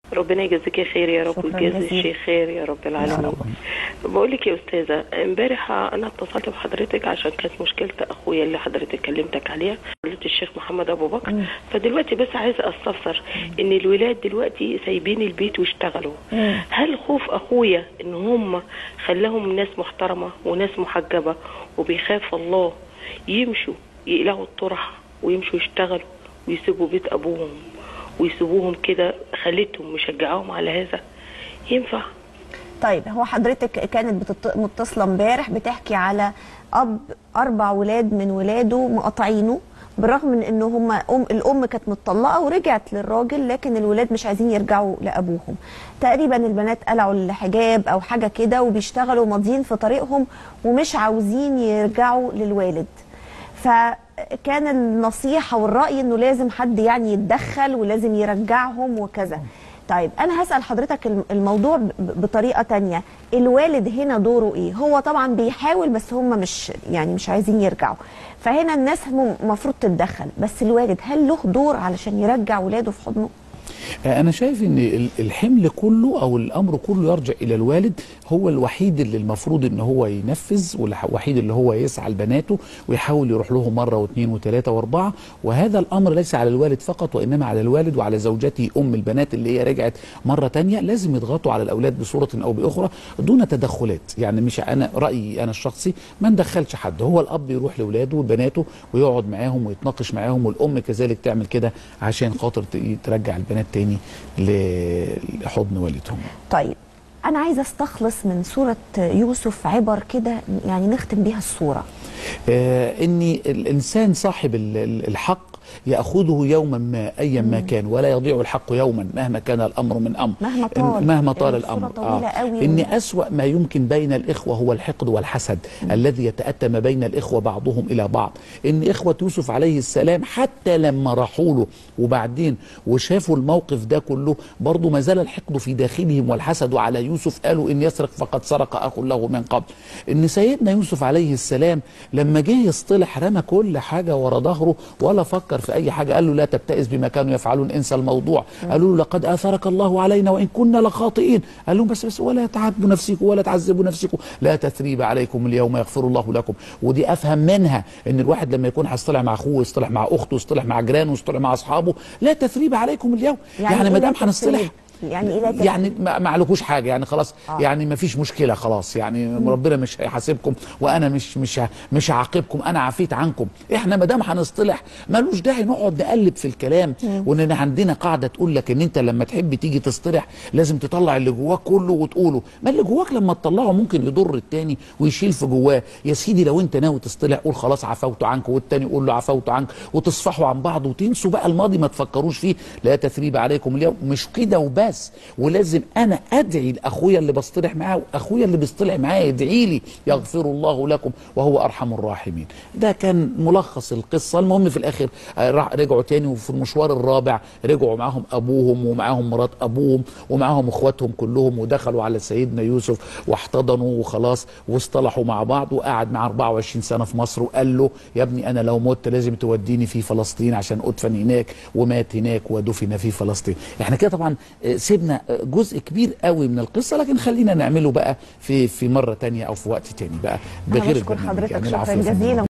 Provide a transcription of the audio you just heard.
ربنا يجزيك خير يا رب شكراً ويجزي جزيلاً. الشيخ خير يا رب العالمين بقول لك يا استاذه امبارح انا اتصلت بحضرتك عشان كانت مشكله اخويا اللي حضرتك كلمتك عليها قلت الشيخ محمد ابو بكر فدلوقتي بس عايزه استفسر ان الولاد دلوقتي سايبين البيت واشتغلوا هل خوف اخويا ان هم خلاهم ناس محترمه وناس محجبه وبيخاف الله يمشوا يقلعوا الطرح ويمشوا يشتغلوا ويسيبوا بيت ابوهم ويسيبوهم كده خليتهم مشجعاهم على هذا ينفع طيب هو حضرتك كانت بتط- متصله امبارح بتحكي على اب اربع ولاد من ولاده مقاطعينه بالرغم من ان هم أم الام كانت متطلقه ورجعت للراجل لكن الولاد مش عايزين يرجعوا لابوهم تقريبا البنات قلعوا الحجاب او حاجه كده وبيشتغلوا ماضيين في طريقهم ومش عاوزين يرجعوا للوالد فكان النصيحه والراي انه لازم حد يعني يتدخل ولازم يرجعهم وكذا طيب انا هسال حضرتك الم- الموضوع ب- بطريقه تانية الوالد هنا دوره ايه هو طبعا بيحاول بس هم مش يعني مش عايزين يرجعوا فهنا الناس المفروض تتدخل بس الوالد هل له دور علشان يرجع ولاده في حضنه انا شايف ان ال- الحمل كله او الامر كله يرجع الى الوالد هو الوحيد اللي المفروض ان هو ينفذ والوحيد اللي هو يسعى لبناته ويحاول يروح لهم مره واثنين وثلاثه واربعه وهذا الامر ليس على الوالد فقط وانما على الوالد وعلى زوجته ام البنات اللي هي رجعت مره تانية لازم يضغطوا على الاولاد بصوره او باخرى دون تدخلات يعني مش انا رايي انا الشخصي ما ندخلش حد هو الاب يروح لاولاده وبناته ويقعد معاهم ويتناقش معاهم والام كذلك تعمل كده عشان خاطر ت- ترجع البنات تاني ل- لحضن والدهم طيب انا عايزه استخلص من سوره يوسف عبر كده يعني نختم بيها الصوره آه ان الانسان صاحب ال- ال- الحق ياخذه يوما ما ايا ما كان ولا يضيع الحق يوما مهما كان الامر من امر مهما إن- طال. مهما طال يعني الصورة الامر طويلة قوي. ان اسوا ما يمكن بين الاخوه هو الحقد والحسد الذي يتاتم بين الاخوه بعضهم الى بعض ان اخوه يوسف عليه السلام حتى لما راحوا له وبعدين وشافوا الموقف ده كله برضه ما زال الحقد في داخلهم والحسد على يوسف قالوا ان يسرق فقد سرق اخ له من قبل ان سيدنا يوسف عليه السلام لما جه يصطلح رمى كل حاجه ورا ظهره ولا فكر في اي حاجه قال له لا تبتئس بما كانوا يفعلون انسى الموضوع قالوا له لقد اثرك الله علينا وان كنا لخاطئين قال لهم بس بس ولا تعاتبوا نفسكم ولا تعذبوا نفسكم لا تثريب عليكم اليوم يغفر الله لكم ودي افهم منها ان الواحد لما يكون هيصطلح مع اخوه يصطلح مع اخته يصطلح مع جيرانه يصطلح مع اصحابه لا تثريب عليكم اليوم يعني, يعني إيه ما لا دام تثريب؟ هنصطلح يعني ايه لا تثريب؟ يعني ما ما عليكوش حاجه يعني خلاص آه. آه. يعني ما فيش مشكله خلاص يعني ربنا مش هيحاسبكم وانا مش مش ه- مش هعاقبكم انا عفيت عنكم احنا ما دام هنصطلح ملوش داعي نقعد نقلب في الكلام وان عندنا قاعده تقول لك ان انت لما تحب تيجي تصطلح لازم تطلع اللي جواك كله وتقوله ما اللي جواك لما تطلعه ممكن يضر التاني ويشيل في جواه يا سيدي لو انت ناوي تصطلح قول خلاص عفوت عنك والتاني قول له عفوت عنك وتصفحوا عن بعض وتنسوا بقى الماضي ما تفكروش فيه لا تثريب عليكم اليوم مش كده وبس ولازم انا ادعي لاخويا اللي بصطلح معاه واخويا اللي بيصطلح معايا يدعي لي يغفر الله لكم وهو ارحم الراحمين ده كان ملخص القصه المهم في الاخر آه، راح- رجعوا تاني وفي المشوار الرابع رجعوا معاهم ابوهم ومعاهم مرات ابوهم ومعاهم اخواتهم كلهم ودخلوا على سيدنا يوسف واحتضنوا وخلاص واصطلحوا مع بعض وقعد معاه 24 سنه في مصر وقال له يا ابني انا لو مت لازم توديني في فلسطين عشان ادفن هناك ومات هناك ودفن في فلسطين احنا كده طبعا آه، سيبنا آه، جزء كبير قوي من القصه لكن خلينا نعمله بقى في في مره تانية او في وقت تاني بقى أنا بغير بشكر البرنامج حضرتك يعني شكراً العفو يا فندم. جزيلاً.